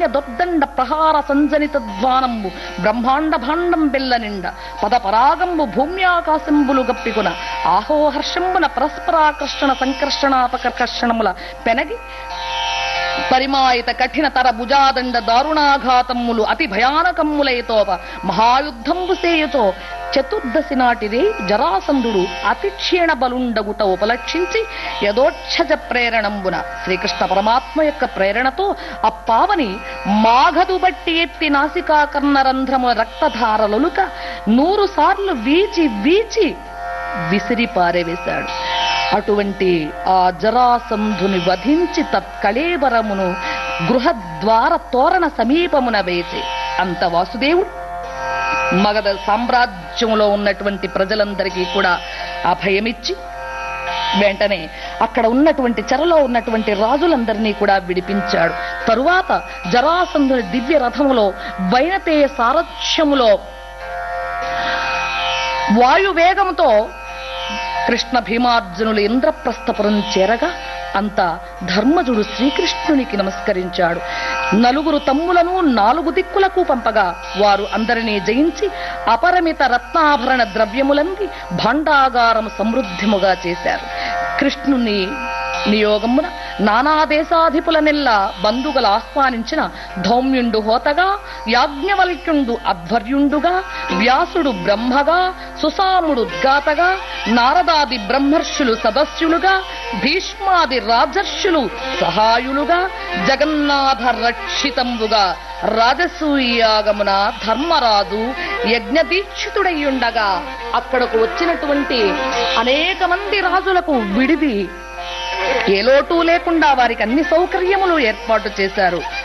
దొద్దండ ప్రహార సంజనిత ద్వానంబు బ్రహ్మాండ భాండం బెల్ల నిండ పద పరాగంబు భూమ్యాకాశంబులు గప్పికున ఆహో హర్షంబున పరస్పరాకర్షణ సంకర్షణాపకర్షణముల పెనగి పరిమాయిత కఠిన తర భుజాదండ దారుణాఘాతమ్ములు అతి భయానకమ్ములైతోప మహాయుద్ధంబు సేయుతో చతుర్దశి నాటిదే జరాసంధుడు అతి క్షీణ బలుండగుట ఉపలక్షించి యథోక్షజ ప్రేరణంబున శ్రీకృష్ణ పరమాత్మ యొక్క ప్రేరణతో అప్పావని మాఘదు బట్టి ఎత్తి నాసికాకర్ణ రంధ్రముల రక్తధారలొలుక నూరు సార్లు వీచి వీచి విసిరి పారవేశాడు అటువంటి ఆ జరాసంధుని వధించి తత్కళేబరమును గృహద్వార తోరణ సమీపమున వేసి అంత వాసుదేవుడు మగధ సామ్రాజ్యంలో ఉన్నటువంటి ప్రజలందరికీ కూడా అభయమిచ్చి వెంటనే అక్కడ ఉన్నటువంటి చెరలో ఉన్నటువంటి రాజులందరినీ కూడా విడిపించాడు తరువాత జరాసంధుని దివ్య రథములో వైనతేయ సారథ్యములో వాయువేగంతో కృష్ణ భీమార్జునులు ఇంద్రప్రస్థపురం చేరగా అంత ధర్మజుడు శ్రీకృష్ణునికి నమస్కరించాడు నలుగురు తమ్ములను నాలుగు దిక్కులకు పంపగా వారు అందరినీ జయించి అపరిమిత రత్నాభరణ ద్రవ్యములంది భాండాగారం సమృద్ధిముగా చేశారు కృష్ణుని నియోగమున నానా దేశాధిపులనెల్లా బంధువులు ఆహ్వానించిన ధౌమ్యుండు హోతగా యాజ్ఞవల్క్యుండు అధ్వర్యుండుగా వ్యాసుడు బ్రహ్మగా సుసాముడు ఉద్గాతగా నారదాది బ్రహ్మర్షులు సదస్యులుగా భీష్మాది రాజర్షులు సహాయులుగా జగన్నాథ రక్షితంబుగా రాజసూయాగమున ధర్మరాజు యజ్ఞదీక్షితుడయ్యుండగా అక్కడకు వచ్చినటువంటి అనేక మంది రాజులకు విడిది ఏ లోటు లేకుండా వారికి అన్ని సౌకర్యములు ఏర్పాటు చేశారు